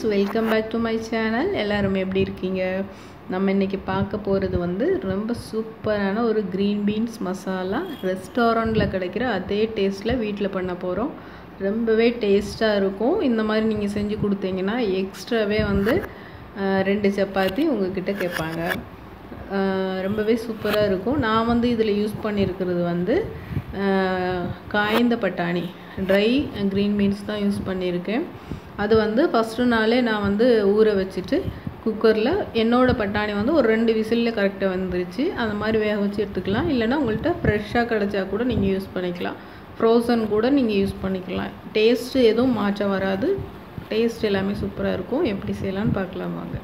welcome back to my channel எல்லாரும் எப்படி இருக்கீங்க நம்ம இன்றைக்கி பார்க்க போகிறது வந்து ரொம்ப சூப்பரான ஒரு க்ரீன் பீன்ஸ் மசாலா ரெஸ்டாரண்ட்டில் கிடைக்கிற அதே டேஸ்ட்டில் வீட்டில் பண்ண போகிறோம் ரொம்பவே டேஸ்ட்டாக இருக்கும் இந்த மாதிரி நீங்கள் செஞ்சு கொடுத்தீங்கன்னா எக்ஸ்ட்ராவே வந்து அஹ், ரெண்டு சப்பாத்தி உங்ககிட்ட கேட்பாங்க அஹ், ரொம்பவே சூப்பராக இருக்கும் நான் வந்து இதில் யூஸ் பண்ணியிருக்கிறது வந்து அஹ், காய்ந்த பட்டாணி ட்ரை க்ரீன் பீன்ஸ் தான் யூஸ் பண்ணியிருக்கேன் அது வந்து ஃபஸ்ட்டு நாளே நான் வந்து ஊற வச்சுட்டு குக்கரில் என்னோட பட்டாணி வந்து ஒரு ரெண்டு விசிலில் கரெக்டாக வந்துருச்சு அந்த மாதிரி வேக வச்சு எடுத்துக்கலாம் இல்லைன்னா உங்கள்கிட்ட ஃப்ரெஷ்ஷாக கிடச்சா கூட நீங்கள் யூஸ் பண்ணிக்கலாம் ஃப்ரோசன் கூட நீங்கள் யூஸ் பண்ணிக்கலாம் டேஸ்ட்டு எதுவும் மாற்றம் வராது டேஸ்ட் எல்லாமே சூப்பராக இருக்கும் எப்படி செய்யலாம்னு பார்க்கலாம் வாங்க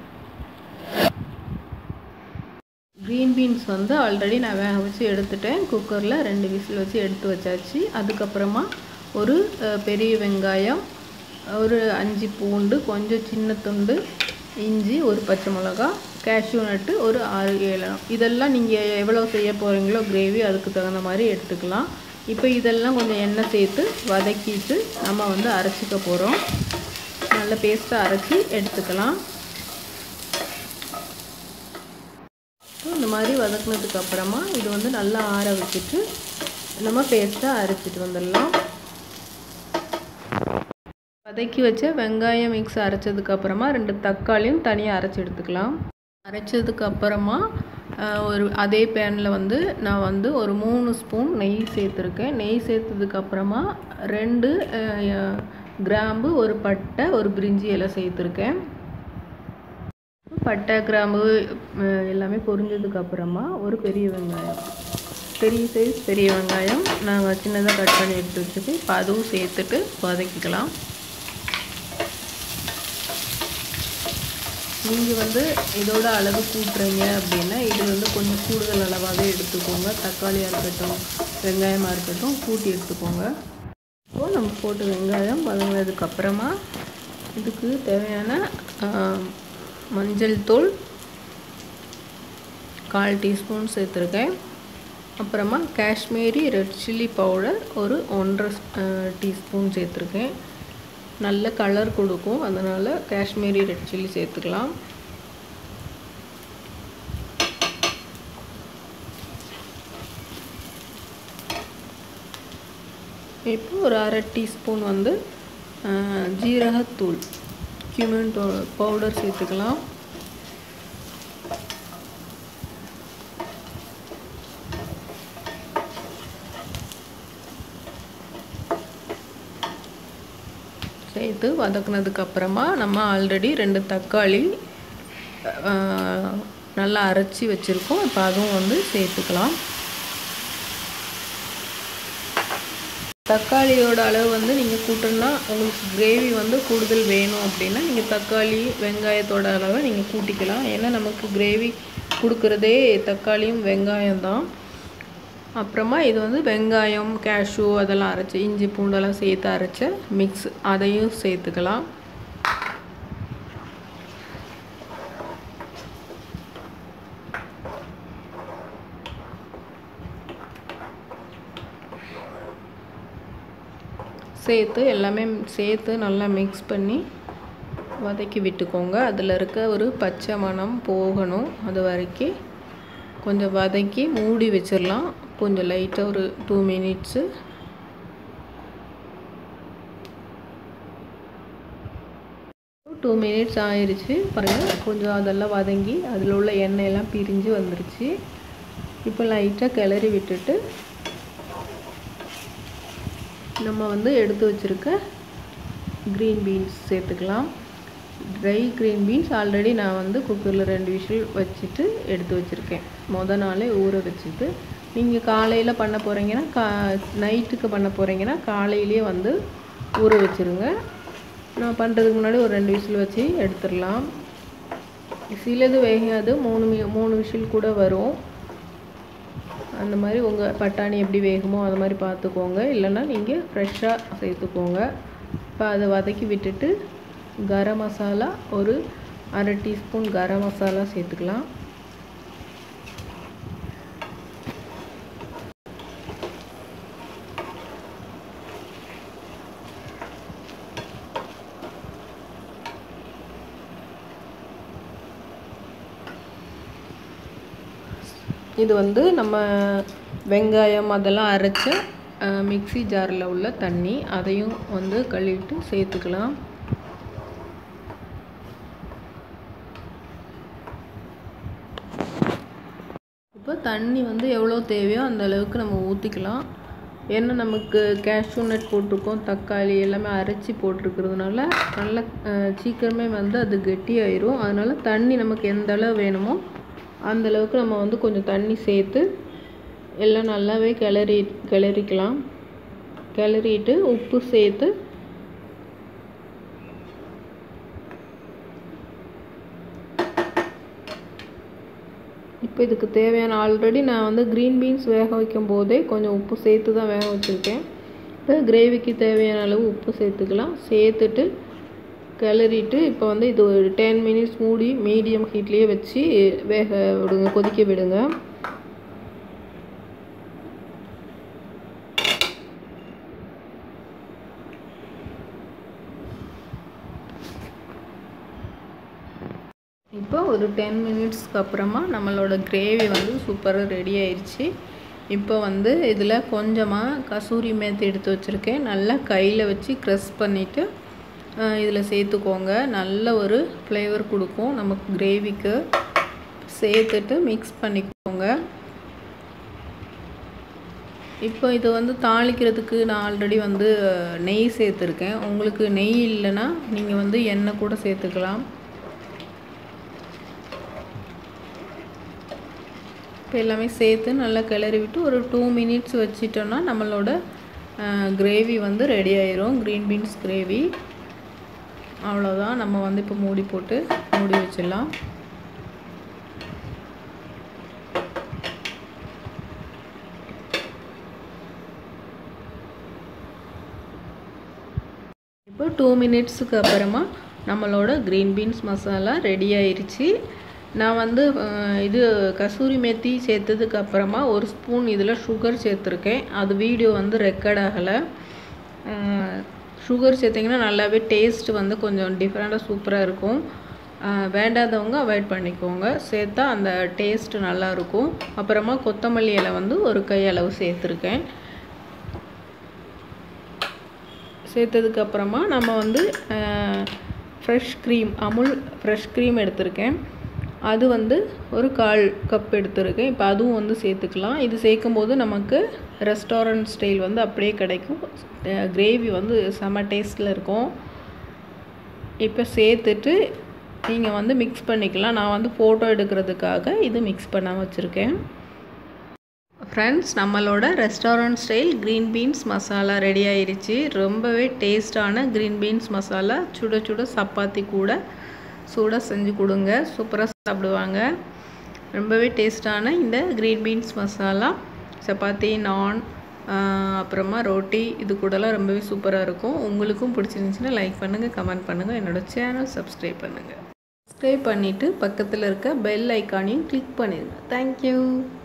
க்ரீன் பீன்ஸ் வந்து ஆல்ரெடி நான் வேக வச்சு எடுத்துட்டேன் குக்கரில் ரெண்டு விசில் வச்சு எடுத்து வச்சாச்சு அதுக்கப்புறமா ஒரு அஹ், பெரிய வெங்காயம் ஒரு அஞ்சு பூண்டு கொஞ்சம் சின்ன துண்டு இஞ்சி ஒரு பச்சை மிளகா கேஷ்யூ நட்டு ஒரு ஆறு ஏழு இதெல்லாம் நீங்கள் எவ்வளோ செய்ய போகிறீங்களோ கிரேவி அதுக்கு தகுந்த மாதிரி எடுத்துக்கலாம் இப்போ இதெல்லாம் கொஞ்சம் எண்ணெய் சேர்த்து வதக்கிட்டு நம்ம வந்து அரைச்சிக்க போகிறோம் நல்ல பேஸ்ட்டாக அரைச்சி எடுத்துக்கலாம் இந்த மாதிரி வதக்குனதுக்கு அப்புறமா இது வந்து நல்லா ஆற வச்சுட்டு நம்ம பேஸ்ட்டாக அரைச்சிட்டு வந்துடலாம் வதக்கி வச்ச வெங்காயம் மிக்ஸ் அரைச்சதுக்கு அப்புறமா ரெண்டு தக்காளியும் தனியாக அரைச்சி எடுத்துக்கலாம் அரைச்சதுக்கு அப்புறமா ஆஹ், ஒரு அதே பேனில் வந்து நான் வந்து ஒரு மூணு ஸ்பூன் நெய் சேர்த்துருக்கேன் நெய் சேர்த்ததுக்கு அப்புறமா ரெண்டு ஆஹ், கிராம்பு ஒரு பட்டை ஒரு பிரிஞ்சி இலை சேர்த்துருக்கேன் பட்டை கிராம்பு அஹ், எல்லாமே பொரிஞ்சதுக்கு அப்புறமா ஒரு பெரிய வெங்காயம் பெரிய சைஸ் பெரிய வெங்காயம் நாங்கள் சின்னதாக கட் பண்ணி எடுத்து வச்சுட்டு இப்போ அதுவும் சேர்த்துட்டு வதக்கிக்கலாம் நீங்கள் வந்து இதோட அளவு கூட்டுறீங்க அப்படின்னா இது வந்து கொஞ்சம் கூடுதல் அளவாகவே எடுத்துக்கோங்க தக்காளியாக இருக்கட்டும் வெங்காயமாக இருக்கட்டும் கூட்டி எடுத்துக்கோங்க இப்போ நம்ம போட்டு வெங்காயம் வதங்கினதுக்கு அப்புறமா இதுக்கு தேவையான ஆஹ், மஞ்சள் தூள் கால் டீஸ்பூன் சேர்த்துருக்கேன் அப்புறமா காஷ்மீரி ரெட் சில்லி பவுடர் ஒரு ஒன்றரை டீஸ்பூன் சேர்த்துருக்கேன் நல்ல கலர் கொடுக்கும் அதனால் காஷ்மீரி ரெட் சில்லி சேர்த்துக்கலாம் இப்போ ஒரு அரை டீஸ்பூன் வந்து அஹ், ஜீரகத்தூள் கியூமின் பவுடர் சேர்த்துக்கலாம் சேர்த்து வதக்குனதுக்கு அப்புறமா நம்ம ஆல்ரெடி ரெண்டு தக்காளி அஹ், நல்லா அரைச்சி வச்சுருக்கோம் இப்போ அதுவும் வந்து சேர்த்துக்கலாம் தக்காளியோட அளவு வந்து நீங்கள் கூட்டணும்னா உங்களுக்கு கிரேவி வந்து கூடுதல் வேணும் அப்படின்னா நீங்கள் தக்காளி வெங்காயத்தோட அளவை நீங்கள் கூட்டிக்கலாம் ஏன்னா நமக்கு கிரேவி கொடுக்குறதே தக்காளியும் வெங்காயம் தான் அப்புறமா இது வந்து வெங்காயம் கேஷ்யூ அதெல்லாம் அரைச்சி இஞ்சி பூண்டெல்லாம் சேர்த்து அரைச்ச மிக்ஸ் அதையும் சேர்த்துக்கலாம் சேர்த்து எல்லாமே சேர்த்து நல்லா மிக்ஸ் பண்ணி வதக்கி விட்டுக்கோங்க அதில் இருக்க ஒரு பச்சை மணம் போகணும் அது வரைக்கும் கொஞ்சம் வதக்கி மூடி வச்சிடலாம் கொஞ்சம் லைட்டாக ஒரு டூ மினிட்ஸு டூ மினிட்ஸ் ஆயிடுச்சு பாருங்கள் கொஞ்சம் அதெல்லாம் வதங்கி அதில் உள்ள எண்ணெயெல்லாம் பிரிஞ்சு வந்துருச்சு இப்போ லைட்டாக கிளறி விட்டுட்டு நம்ம வந்து எடுத்து வச்சுருக்க க்ரீன் பீன்ஸ் சேர்த்துக்கலாம் ட்ரை க்ரீன் பீன்ஸ் ஆல்ரெடி நான் வந்து குக்கரில் ரெண்டு விஷயம் வச்சுட்டு எடுத்து வச்சுருக்கேன் மொதல் நாளே ஊற வச்சுட்டு நீங்கள் காலையில் பண்ண போகிறீங்கன்னா கா நைட்டுக்கு பண்ண போகிறீங்கன்னா காலையிலேயே வந்து ஊற வச்சுருங்க நான் பண்ணுறதுக்கு முன்னாடி ஒரு ரெண்டு விசில் வச்சு எடுத்துடலாம் சிலது வேகாது மூணு மி- மூணு விசில் கூட வரும் அந்த மாதிரி உங்கள் பட்டாணி எப்படி வேகுமோ அது மாதிரி பார்த்துக்கோங்க இல்லைன்னா நீங்கள் ஃப்ரெஷ்ஷாக சேர்த்துக்கோங்க இப்போ அதை வதக்கி விட்டுட்டு கரம் மசாலா ஒரு அரை டீஸ்பூன் கரம் மசாலா சேர்த்துக்கலாம் இது வந்து நம்ம வெங்காயம் அதெல்லாம் அரைச்ச மிக்ஸி ஜாரில் உள்ள தண்ணி அதையும் வந்து கழுவிட்டு சேர்த்துக்கலாம் இப்போ தண்ணி வந்து எவ்வளோ தேவையோ அந்த அளவுக்கு நம்ம ஊற்றிக்கலாம் ஏன்னா நமக்கு கேஷ்யூ நட் போட்டிருக்கோம் தக்காளி எல்லாமே அரைச்சி போட்டிருக்கிறதுனால நல்லா சீக்கிரமே வந்து அது கெட்டியாயிரும் அதனால் தண்ணி நமக்கு எந்த அளவு வேணுமோ அந்த அளவுக்கு நம்ம வந்து கொஞ்சம் தண்ணி சேர்த்து எல்லாம் நல்லாவே கிளறி கிளறிக்கலாம் கிளறிட்டு உப்பு சேர்த்து இப்போ இதுக்கு தேவையான ஆல்ரெடி நான் வந்து க்ரீன் பீன்ஸ் வேக வைக்கும் போதே கொஞ்சம் உப்பு சேர்த்து தான் வேக வச்சுருக்கேன் இப்போ கிரேவிக்கு தேவையான அளவு உப்பு சேர்த்துக்கலாம் சேர்த்துட்டு கிளறிட்டு இப்போ வந்து இது ஒரு டென் மினிட்ஸ் மூடி மீடியம் ஹீட்லேயே வச்சு வேக விடுங்க கொதிக்க விடுங்க இப்போ ஒரு டென் மினிட்ஸ்க்கு அப்புறமா நம்மளோட கிரேவி வந்து சூப்பராக ரெடி ஆயிடுச்சு இப்போ வந்து இதில் கொஞ்சமாக கசூரி மேத்தி எடுத்து வச்சுருக்கேன் நல்லா கையில் வச்சு க்ரெஸ் பண்ணிவிட்டு இதில் சேர்த்துக்கோங்க நல்ல ஒரு ஃப்ளேவர் கொடுக்கும் நமக்கு கிரேவிக்கு சேர்த்துட்டு மிக்ஸ் பண்ணிக்கோங்க இப்போ இது வந்து தாளிக்கிறதுக்கு நான் ஆல்ரெடி வந்து நெய் சேர்த்துருக்கேன் உங்களுக்கு நெய் இல்லைன்னா நீங்கள் வந்து எண்ணெய் கூட சேர்த்துக்கலாம் இப்போ எல்லாமே சேர்த்து நல்லா கிளறி விட்டு ஒரு டூ மினிட்ஸ் வச்சிட்டோன்னா நம்மளோட கிரேவி வந்து ரெடி ஆயிரும் க்ரீன் பீன்ஸ் கிரேவி அவ்வளோதான் நம்ம வந்து இப்போ மூடி போட்டு மூடி வச்சிடலாம் இப்போ டூ மினிட்ஸுக்கு அப்புறமா நம்மளோட க்ரீன் பீன்ஸ் மசாலா ரெடி ஆயிடுச்சு நான் வந்து இது கசூரி மேத்தி சேர்த்ததுக்கு அப்புறமா ஒரு ஸ்பூன் இதில் சுகர் சேர்த்துருக்கேன் அது வீடியோ வந்து ரெக்கார்ட் ஆகலை சுகர் சேர்த்திங்கன்னா நல்லாவே டேஸ்ட் வந்து கொஞ்சம் டிஃப்ரெண்ட்டாக சூப்பராக இருக்கும் வேண்டாதவங்க அவாய்ட் பண்ணிக்கோங்க சேர்த்தா அந்த டேஸ்ட் நல்லாயிருக்கும் அப்புறமா கொத்தமல்லி இலை வந்து ஒரு கையளவு சேர்த்துருக்கேன் சேர்த்ததுக்கப்புறமா நம்ம வந்து fresh cream Amul fresh cream எடுத்திருக்கேன் அது வந்து ஒரு கால் கப் எடுத்திருக்கேன் இப்போ அதுவும் வந்து சேர்த்துக்கலாம் இது சேர்க்கும் போது நமக்கு ரெஸ்டாரண்ட் ஸ்டைல் வந்து அப்படியே கிடைக்கும் கிரேவி வந்து செம்ம டேஸ்ட்டில் இருக்கும் இப்போ சேர்த்துட்டு நீங்கள் வந்து மிக்ஸ் பண்ணிக்கலாம் நான் வந்து ஃபோட்டோ எடுக்கிறதுக்காக இது மிக்ஸ் பண்ண வச்சுருக்கேன் ஃப்ரெண்ட்ஸ் நம்மளோட restaurant style green beans masala ready ஆயிடுச்சு ரொம்பவே டேஸ்டான க்ரீன் பீன்ஸ் மசாலா சுட சுட சப்பாத்தி கூட சூடாக செஞ்சு கொடுங்க சூப்பராக சாப்பிடுவாங்க ரொம்பவே டேஸ்டான இந்த க்ரீன் பீன்ஸ் மசாலா சப்பாத்தி நான் அப்புறமா ரோட்டி இது கூடலாம் ரொம்பவே சூப்பராக இருக்கும் உங்களுக்கும் பிடிச்சிருந்துச்சின்னா லைக் பண்ணுங்கள் கமெண்ட் பண்ணுங்கள் என்னோடய சேனல் சப்ஸ்கிரைப் பண்ணுங்கள் சப்ஸ்கிரைப் பண்ணிவிட்டு பக்கத்தில் இருக்க பெல் ஐக்கானையும் கிளிக் பண்ணிடுங்க தேங்க்யூ